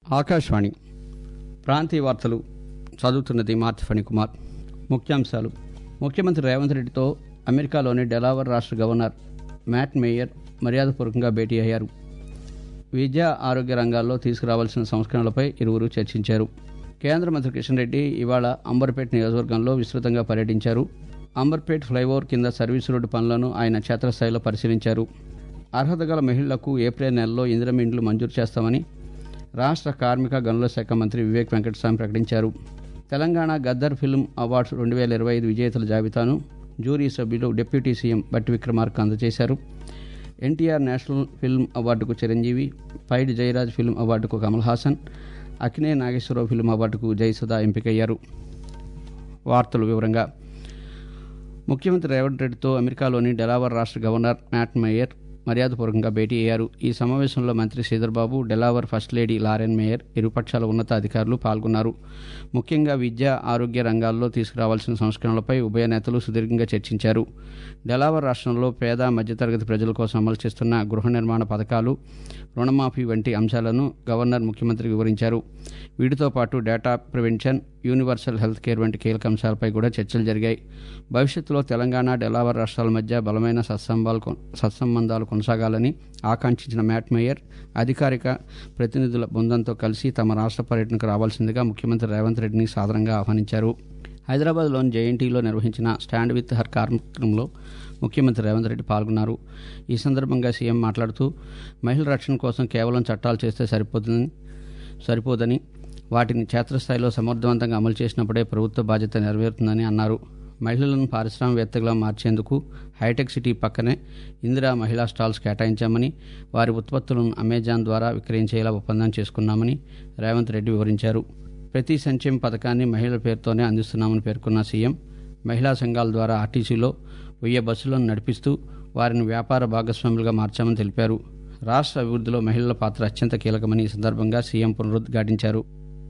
ఆకాశవాణి ప్రాంతీయ వార్తలు చదువుతున్నది మార్తి ఫణికుమార్ ముఖ్యాంశాలు ముఖ్యమంత్రి రేవంత్ రెడ్డితో అమెరికాలోని డెలావర్ రాష్ట్ర గవర్నర్ మ్యాట్ మేయర్ మర్యాదపూర్వకంగా భేటీ అయ్యారు విద్యా ఆరోగ్య రంగాల్లో తీసుకురావాల్సిన సంస్కరణలపై ఇరువురు చర్చించారు కేంద్ర మంత్రి కిషన్ రెడ్డి ఇవాళ అంబర్పేట్ నియోజకవర్గంలో విస్తృతంగా పర్యటించారు అంబర్పేట్ ఫ్లైఓవర్ కింద సర్వీస్ రోడ్డు పనులను ఆయన క్షేత్రస్థాయిలో పరిశీలించారు అర్హత గల మహిళలకు ఏప్రిల్ నెలలో ఇందిరమ ఇండ్లు మంజూరు చేస్తామని రాష్ట్ర కార్మిక గనుల శాఖ మంత్రి వివేక్ వెంకటస్వామి ప్రకటించారు తెలంగాణ గద్దర్ ఫిల్మ్ అవార్డ్స్ రెండు వేల ఇరవై ఐదు విజేతల జాబితాను జ్యూరీ సభ్యులు డిప్యూటీ సీఎం బట్టి విక్రమార్క అందజేశారు ఎన్టీఆర్ నేషనల్ ఫిల్మ్ అవార్డుకు చిరంజీవి పైడి జయరాజ్ ఫిల్మ్ అవార్డుకు కమల్ హాసన్ అక్కినే నాగేశ్వరరావు ఫిల్మ్ అవార్డుకు జయసుధా ఎంపికయ్యారు వార్తలు వివరంగా ముఖ్యమంత్రి రేవంత్ రెడ్డితో అమెరికాలోని డెలావర్ రాష్ట్ర గవర్నర్ మ్యాట్ మేయర్ మర్యాదపూర్వకంగా భేటీ అయ్యారు ఈ సమావేశంలో మంత్రి Sridhar Babu Delaware first lady Lauren Meyer ఇరుపక్షాల ఉన్నత అధికారులు పాల్గొన్నారు ముఖ్యంగా విద్య ఆరోగ్య రంగాల్లో తీసుకురావాల్సిన సంస్కరణలపై ఉభయ నేతలు సుదీర్ఘంగా చర్చించారు డెలావర్ రాష్ట్రంలో పేద మధ్యతరగతి ప్రజల కోసం అమలు చేస్తున్న గృహ నిర్మాణ పథకాలు రుణమాఫీ వంటి అంశాలను గవర్నర్ ముఖ్యమంత్రికి వివరించారు వీటితో పాటు data prevention universal health care వంటి కీలక అంశాలపై కూడా చర్చలు జరిగాయి భవిష్యత్తులో తెలంగాణ డెలావర్ రాష్ట్రాల మధ్య బలమైన సత్సంబాలు కొ- సత్సంబంధాలు కొనసాగాలని ఆకాంక్షించిన మ్యాట్ మేయర్ అధికారిక ప్రతినిధుల బృందంతో కలిసి తమ రాష్ట్ర పర్యటనకు రావాల్సిందిగా ముఖ్యమంత్రి రేవంత్ రెడ్డిని సాదరంగా ఆహ్వానించారు హైదరాబాద్లోని జేఎన్టీలో నిర్వహించిన స్టాండ్ విత్ హర్ కార్యక్రమంలో ముఖ్యమంత్రి రేవంత్ రెడ్డి పాల్గొన్నారు ఈ సందర్భంగా సీఎం మాట్లాడుతూ మహిళల రక్షణ కోసం కేవలం చట్టాలు చేస్తే సరిపోతుందని సరిపోదని వాటిని క్షేత్రస్థాయిలో సమర్థవంతంగా అమలు చేసినప్పుడే ప్రభుత్వ బాధ్యత నెరవేరుతుందని అన్నారు మహిళలను పారిశ్రామికవేత్తగా మార్చేందుకు హైటెక్ సిటీ పక్కనే ఇందిరా మహిళా స్టాల్స్ కేటాయించామని వారి ఉత్పత్తులను అమెజాన్ ద్వారా విక్రయించేలా ఒప్పందం చేసుకున్నామని రేవంత్ రెడ్డి వివరించారు ప్రతి సంక్షేమ పథకాన్ని మహిళల పేరుతోనే అందిస్తున్నామని పేర్కొన్న సీఎం మహిళా సంఘాల ద్వారా ఆర్టీసీలో వెయ్యి బస్సులను నడిపిస్తూ వారిని వ్యాపార భాగస్వాములుగా మార్చామని తెలిపారు రాష్ట్ర అభివృద్ధిలో మహిళల పాత్ర అత్యంత కీలకమని ఈ సందర్భంగా సీఎం పునరుద్ఘాటించారు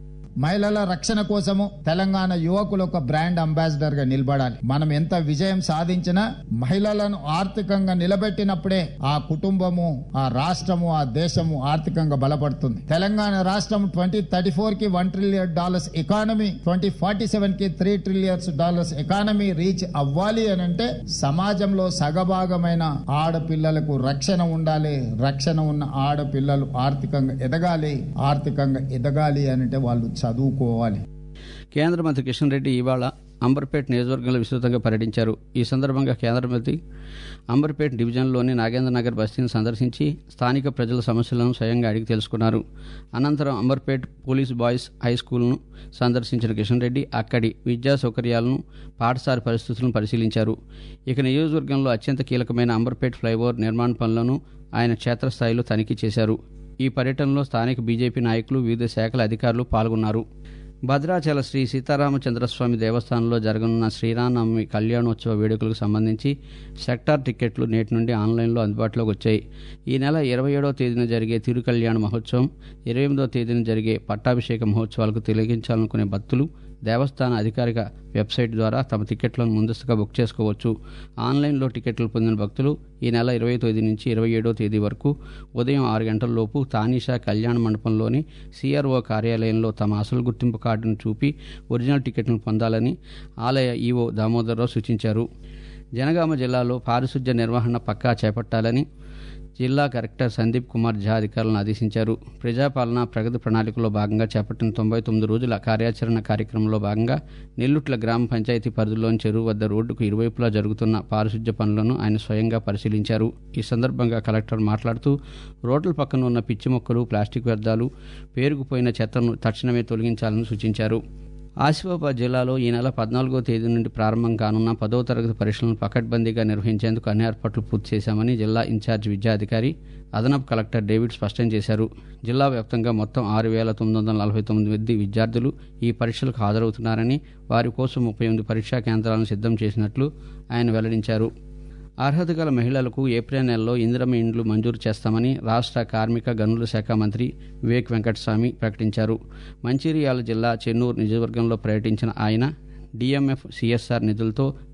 మహిళల రక్షణ కోసము తెలంగాణ యువకులు ఒక బ్రాండ్ అంబాసిడర్ గా నిలబడాలి మనం ఎంత విజయం సాధించినా మహిళలను ఆర్థికంగా నిలబెట్టినప్పుడే ఆ కుటుంబము ఆ రాష్ట్రము ఆ దేశము ఆర్థికంగా బలపడుతుంది తెలంగాణ రాష్ట్రం ట్వంటీ థర్టీ ఫోర్ కి one trillion dollars economy twenty forty seven కి three trillions dollars economy reach అవ్వాలి అని అంటే సమాజంలో సగభాగమైన ఆడపిల్లలకు రక్షణ ఉండాలి రక్షణ ఉన్న ఆడపిల్లలు ఆర్థికంగా ఎదగాలి ఆర్థికంగా ఎదగాలి అని అంటే వాళ్ళు చదువుకోవాలి కేంద్ర మంత్రి కిషన్ రెడ్డి ఇవాళ అంబర్పేట్ నియోజకవర్గంలో విస్తృతంగా పర్యటించారు ఈ సందర్భంగా కేంద్ర మంత్రి అంబర్పేట్ డివిజన్లోని నాగేంద్ర నగర్ బస్తీని సందర్శించి స్థానిక ప్రజల సమస్యలను స్వయంగా అడిగి తెలుసుకున్నారు అనంతరం అంబర్పేట్ పోలీస్ బాయ్స్ హై స్కూల్ను సందర్శించిన కిషన్ రెడ్డి అక్కడి విద్యా సౌకర్యాలను పాఠశాల పరిస్థితులను పరిశీలించారు ఇక నియోజకవర్గంలో అత్యంత కీలకమైన అంబర్పేట్ ఫ్లైఓవర్ నిర్మాణ పనులను ఆయన క్షేత్రస్థాయిలో తనిఖీ చేశారు ఈ పర్యటనలో స్థానిక బీజేపీ నాయకులు వివిధ శాఖల అధికారులు పాల్గొన్నారు భద్రాచల శ్రీ సీతారామచంద్రస్వామి దేవస్థానంలో జరగనున్న శ్రీరామనవమి కళ్యాణోత్సవ వేడుకలకు సంబంధించి సెక్టార్ టికెట్లు నేటి నుండి ఆన్లైన్లో అందుబాటులోకి వచ్చాయి ఈ నెల ఇరవై ఏడవ తేదీన జరిగే తిరుకల్యాణ మహోత్సవం ఇరవై ఎనిమిదవ తేదీన జరిగే పట్టాభిషేక మహోత్సవాలకు తిలగించాలనుకునే భక్తులు దేవస్థాన అధికారిక వెబ్సైట్ ద్వారా తమ టికెట్లను ముందస్తుగా బుక్ చేసుకోవచ్చు ఆన్లైన్లో టికెట్లు పొందిన భక్తులు ఈ నెల ఇరవై తేదీ నుంచి ఇరవై ఏడో తేదీ వరకు ఉదయం ఆరు గంటల లోపు తానీషా కళ్యాణ మండపంలోని సిఆర్ఓ కార్యాలయంలో తమ అసలు గుర్తింపు కార్డును చూపి ఒరిజినల్ టికెట్ను పొందాలని ఆలయ ఈవో దామోదరరావు సూచించారు జనగామ జిల్లాలో పారిశుధ్య నిర్వహణ పక్కా చేపట్టాలని జిల్లా కలెక్టర్ సందీప్ కుమార్ ఝా అధికారులను ఆదేశించారు ప్రజాపాలన ప్రగతి ప్రణాళికలో భాగంగా చేపట్టిన తొంభై తొమ్మిది రోజుల కార్యాచరణ కార్యక్రమంలో భాగంగా నెల్లుట్ల గ్రామ పంచాయతీ పరిధిలోని చెరువు వద్ద రోడ్డుకు ఇరువైపులా జరుగుతున్న పారిశుధ్య పనులను ఆయన స్వయంగా పరిశీలించారు ఈ సందర్భంగా కలెక్టర్ మాట్లాడుతూ రోడ్ల పక్కన ఉన్న పిచ్చి మొక్కలు ప్లాస్టిక్ వ్యర్థాలు పేరుకుపోయిన చెత్తను తక్షణమే తొలగించాలని సూచించారు ఆసిఫాబాద్ జిల్లాలో ఈ నెల పద్నాలుగో తేదీ నుండి ప్రారంభం కానున్న పదవ తరగతి పరీక్షలను పకడ్బందీగా నిర్వహించేందుకు అన్ని ఏర్పాట్లు పూర్తి చేశామని జిల్లా ఇన్ఛార్జ్ విద్యాధికారి అదనపు కలెక్టర్ డేవిడ్ స్పష్టం చేశారు జిల్లా వ్యాప్తంగా మొత్తం ఆరు వేల తొమ్మిది వందల నలభై తొమ్మిది మంది విద్యార్థులు ఈ పరీక్షలకు హాజరవుతున్నారని వారి కోసం ముప్పై ఎనిమిది పరీక్షా కేంద్రాలను సిద్ధం చేసినట్లు ఆయన వెల్లడించారు అర్హత గల మహిళలకు ఏప్రిల్ నెలలో ఇందిరమ్మ ఇండ్లు మంజూరు చేస్తామని రాష్ట్ర కార్మిక గనుల శాఖ మంత్రి వివేక్ వెంకటస్వామి ప్రకటించారు మంచిర్యాల జిల్లా చెన్నూరు నియోజకవర్గంలో పర్యటించిన ఆయన డిఎంఎఫ్ సిఎస్ఆర్ నిధులతో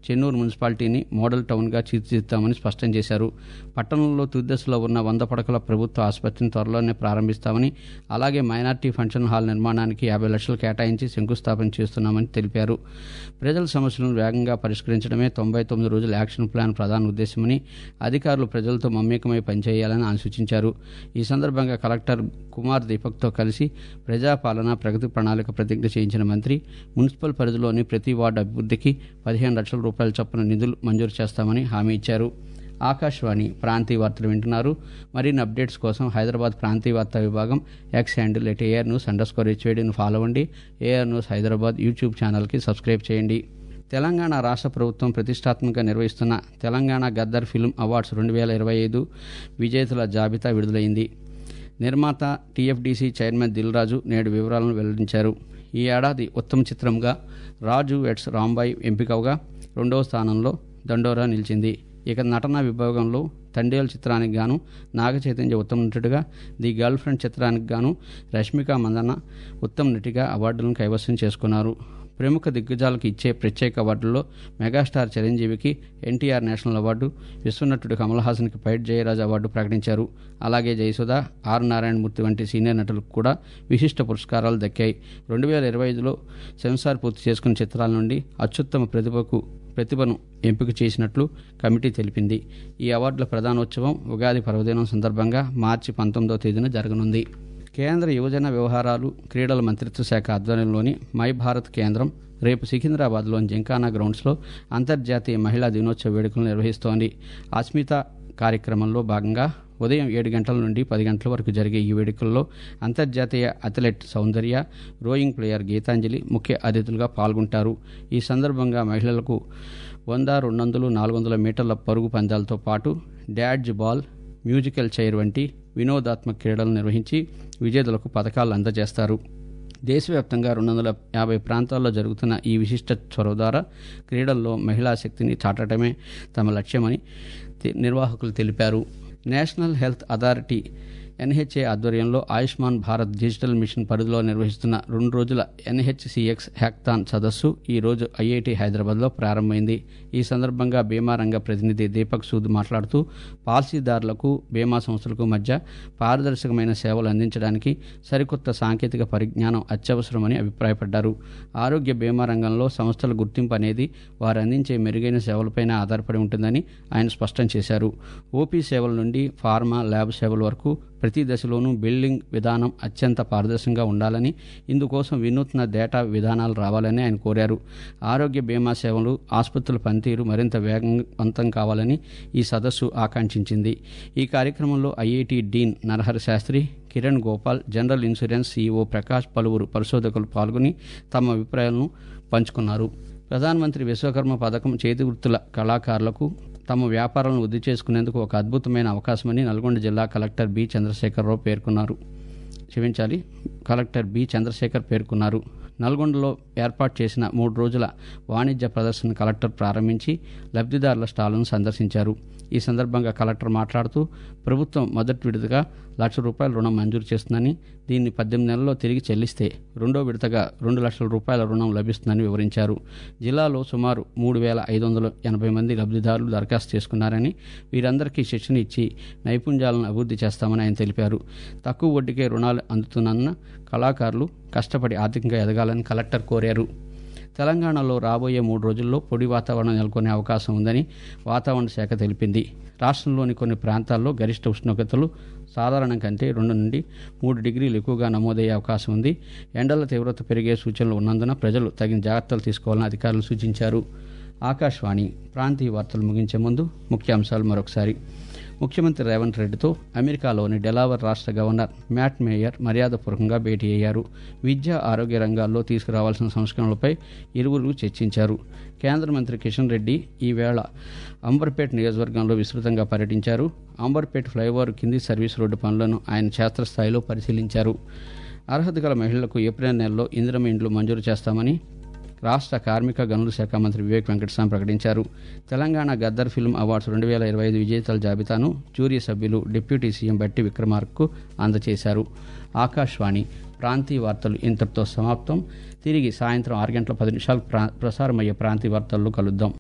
చెన్నూరు మున్సిపాలిటీని మోడల్ టౌన్గా తీర్చిదిద్దామని స్పష్టం చేశారు పట్టణంలో తుదిదశలో ఉన్న వంద పడకల ప్రభుత్వ ఆసుపత్రిని త్వరలోనే ప్రారంభిస్తామని అలాగే మైనార్టీ ఫంక్షన్ హాల్ నిర్మాణానికి యాభై లక్షలు కేటాయించి శంకుస్థాపన చేస్తున్నామని తెలిపారు ప్రజల సమస్యలను వేగంగా పరిష్కరించడమే తొంభై తొమ్మిది రోజుల యాక్షన్ ప్లాన్ ప్రధాన ఉద్దేశమని అధికారులు ప్రజలతో మమేకమై పనిచేయాలని ఆయన సూచించారు ఈ సందర్భంగా కలెక్టర్ కుమార్ దీపక్తో కలిసి ప్రజాపాలన ప్రగతి ప్రణాళిక ప్రతిజ్ఞ చేయించిన మంత్రి మున్సిపల్ పరిధిలోని ప్రతి వార్డు అభివృద్ధికి పదిహేను లక్షల రూపాయల చొప్పున నిధులు మంజూరు చేస్తామని హామీ ఇచ్చారు ఆకాశవాణి ప్రాంతీయ వార్తలు వింటున్నారు మరిన్ని అప్డేట్స్ కోసం హైదరాబాద్ ప్రాంతీయ వార్తా విభాగం X handle at AIR news underscore హెచ్వేడిని ఫాలో అవ్వండి ఏఆర్ న్యూస్ హైదరాబాద్ యూట్యూబ్ ఛానల్కి సబ్స్క్రైబ్ చేయండి తెలంగాణ రాష్ట్ర ప్రభుత్వం ప్రతిష్టాత్మకంగా నిర్వహిస్తున్న తెలంగాణ గద్దర్ ఫిల్మ్ అవార్డ్స్ రెండు వేల ఇరవై ఐదు విజేతల జాబితా విడుదలైంది నిర్మాత టీఎఫ్డీసీ చైర్మన్ దిల్ రాజు నేడు వివరాలను వెల్లడించారు ఈ ఏడాది ఉత్తమ చిత్రంగా రాజు ఎట్స్ రాంబాయ్ ఎంపికవగా రెండవ స్థానంలో దండోరా నిలిచింది ఇక నటన విభాగంలో తండేల్ చిత్రానికి గాను నాగ చైతన్య ఉత్తమ నటుడిగా ది గర్ల్ ఫ్రెండ్ చిత్రానికి గాను రష్మిక మందన్న ఉత్తమ నటిగా అవార్డులను కైవసం చేసుకున్నారు ప్రముఖ దిగ్గజాలకు ఇచ్చే ప్రత్యేక అవార్డుల్లో మెగాస్టార్ చిరంజీవికి ఎన్టీఆర్ నేషనల్ అవార్డు విశ్వనటుడు కమల్ హాసన్కి పైట్ జయరాజ్ అవార్డు ప్రకటించారు అలాగే జయసుధ ఆర్ నారాయణమూర్తి వంటి సీనియర్ నటులకు కూడా విశిష్ట పురస్కారాలు దక్కాయి రెండు వేల ఇరవై ఐదులో సెన్సార్ పూర్తి చేసుకున్న చిత్రాల నుండి అత్యుత్తమ ప్రతిభకు ప్రతిభను ఎంపిక చేసినట్లు కమిటీ తెలిపింది ఈ అవార్డుల ప్రధానోత్సవం ఉగాది పర్వదినం సందర్భంగా మార్చి పంతొమ్మిదవ తేదీన జరగనుంది కేంద్ర యువజన వ్యవహారాలు క్రీడల మంత్రిత్వ శాఖ ఆధ్వర్యంలోని మై భారత్ కేంద్రం రేపు సికింద్రాబాద్లోని జింకానా గ్రౌండ్స్లో అంతర్జాతీయ మహిళా దినోత్సవ వేడుకలను నిర్వహిస్తోంది అస్మిత కార్యక్రమంలో భాగంగా ఉదయం ఏడు గంటల నుండి పది గంటల వరకు జరిగే ఈ వేడుకల్లో అంతర్జాతీయ athlete Soundarya rowing player Geethanjali ముఖ్య అతిథులుగా పాల్గొంటారు ఈ సందర్భంగా మహిళలకు వంద రెండు వందలు నాలుగు వందల మీటర్ల పరుగు పందాలతో పాటు డ్యాడ్జ్ బాల్ మ్యూజికల్ చైర్ వంటి వినోదాత్మక క్రీడలు నిర్వహించి విజేతలకు పథకాలు అందజేస్తారు దేశవ్యాప్తంగా రెండు వందల యాభై ప్రాంతాల్లో జరుగుతున్న ఈ విశిష్ట చొరవ ద్వారా క్రీడల్లో మహిళా శక్తిని చాటడమే తమ లక్ష్యమని తి- నిర్వాహకులు తెలిపారు నేషనల్ హెల్త్ అథారిటీ ఎన్హెచ్ఏ ఆధ్వర్యంలో ఆయుష్మాన్ భారత్ డిజిటల్ మిషన్ పరిధిలో నిర్వహిస్తున్న రెండు రోజుల ఎన్హెచ్సిఎక్స్ హ్యాక్థాన్ సదస్సు ఈ రోజు ఐఐటి హైదరాబాద్లో ప్రారంభమైంది ఈ సందర్భంగా బీమా రంగ ప్రతినిధి దీపక్ సూద్ మాట్లాడుతూ పాలసీదారులకు బీమా సంస్థలకు మధ్య పారదర్శకమైన సేవలు అందించడానికి సరికొత్త సాంకేతిక పరిజ్ఞానం అత్యవసరమని అభిప్రాయపడ్డారు ఆరోగ్య బీమా రంగంలో సంస్థల గుర్తింపు అనేది వారు అందించే మెరుగైన సేవలపైన ఆధారపడి ఉంటుందని ఆయన స్పష్టం చేశారు ఓపీ సేవల నుండి ఫార్మా ల్యాబ్ సేవల వరకు ప్రతి దశలోనూ బిల్డింగ్ విధానం అత్యంత పారదర్శకంగా ఉండాలని ఇందుకోసం వినూత్న డేటా విధానాలు రావాలని ఆయన కోరారు ఆరోగ్య బీమా సేవలు ఆసుపత్రుల పనితీరు మరింత వేగవంతం కావాలని ఈ సదస్సు ఆకాంక్షించింది ఈ కార్యక్రమంలో IIT dean Narahari Sastry Kiran Gopal general insurance CEO Prakash పలువురు పరిశోధకులు పాల్గొని తమ అభిప్రాయాలను పంచుకున్నారు ప్రధానమంత్రి విశ్వకర్మ పథకం చేతి వృత్తుల కళాకారులకు తమ వ్యాపారాలను వృద్ధి చేసుకునేందుకు ఒక అద్భుతమైన అవకాశమని నల్గొండ జిల్లా కలెక్టర్ బి చంద్రశేఖరరావు పేర్కొన్నారు క్షమించాలి కలెక్టర్ బి చంద్రశేఖర్ పేర్కొన్నారు నల్గొండలో ఏర్పాటు చేసిన మూడు రోజుల వాణిజ్య ప్రదర్శన కలెక్టర్ ప్రారంభించి లబ్ధిదారుల స్టాళ్లను సందర్శించారు ఈ సందర్భంగా కలెక్టర్ మాట్లాడుతూ ప్రభుత్వం మొదటి విడతగా లక్ష రూపాయల రుణం మంజూరు చేస్తుందని దీన్ని పద్దెనిమిది నెలల్లో తిరిగి చెల్లిస్తే రెండో విడతగా రెండు లక్షల రూపాయల రుణం లభిస్తుందని వివరించారు జిల్లాలో సుమారు మూడు వేల ఐదు వందల ఎనభై మంది లబ్ధిదారులు దరఖాస్తు చేసుకున్నారని వీరందరికీ శిక్షణ ఇచ్చి నైపుణ్యాలను అభివృద్ధి చేస్తామని ఆయన తెలిపారు తక్కువ వడ్డీకే రుణాలు అందుతున్నందున కళాకారులు కష్టపడి ఆర్థికంగా ఎదగాలని కలెక్టర్ కోరారు తెలంగాణలో రాబోయే మూడు రోజుల్లో పొడి వాతావరణం నెలకొనే అవకాశం ఉందని వాతావరణ శాఖ తెలిపింది రాష్ట్రంలోని కొన్ని ప్రాంతాల్లో గరిష్ట ఉష్ణోగ్రతలు సాధారణం కంటే రెండు నుండి మూడు డిగ్రీలు ఎక్కువగా నమోదయ్యే అవకాశం ఉంది ఎండల తీవ్రత పెరిగే సూచనలు ఉన్నందున ప్రజలు తగిన జాగ్రత్తలు తీసుకోవాలని అధికారులు సూచించారు ఆకాశవాణి ప్రాంతీయ వార్తలు ముగించే ముందు ముఖ్యాంశాలు మరొకసారి ముఖ్యమంత్రి రేవంత్ రెడ్డితో అమెరికాలోని డెలావర్ రాష్ట్ర గవర్నర్ మ్యాట్ మేయర్ మర్యాదపూర్వకంగా భేటీ అయ్యారు విద్య ఆరోగ్య రంగాల్లో తీసుకురావాల్సిన సంస్కరణలపై ఇరువురు చర్చించారు కేంద్ర మంత్రి కిషన్ రెడ్డి ఈవేళ అంబర్పేట్ నియోజకవర్గంలో విస్తృతంగా పర్యటించారు అంబర్పేట్ ఫ్లైఓవర్ కింది సర్వీస్ రోడ్డు పనులను ఆయన క్షేత్రస్థాయిలో పరిశీలించారు అర్హత గల మహిళలకు ఏప్రిల్ నెలలో ఇందిరమ ఇండ్లు మంజూరు చేస్తామని రాష్ట్ర కార్మిక గనుల శాఖ మంత్రి వివేక్ వెంకటస్వామి ప్రకటించారు తెలంగాణ గద్దర్ ఫిల్మ్ అవార్డ్స్ రెండు వేల ఇరవై ఐదు విజేతల జాబితాను జ్యూరీ సభ్యులు డిప్యూటీ సీఎం బట్టి విక్రమార్కు అందజేశారు ఆకాశవాణి ప్రాంతీయ వార్తలు ఇంతటితో సమాప్తం తిరిగి సాయంత్రం ఆరు గంటల పది నిమిషాలకు ప్రా ప్రసారమయ్యే ప్రాంతీయ వార్తల్లో కలుద్దాం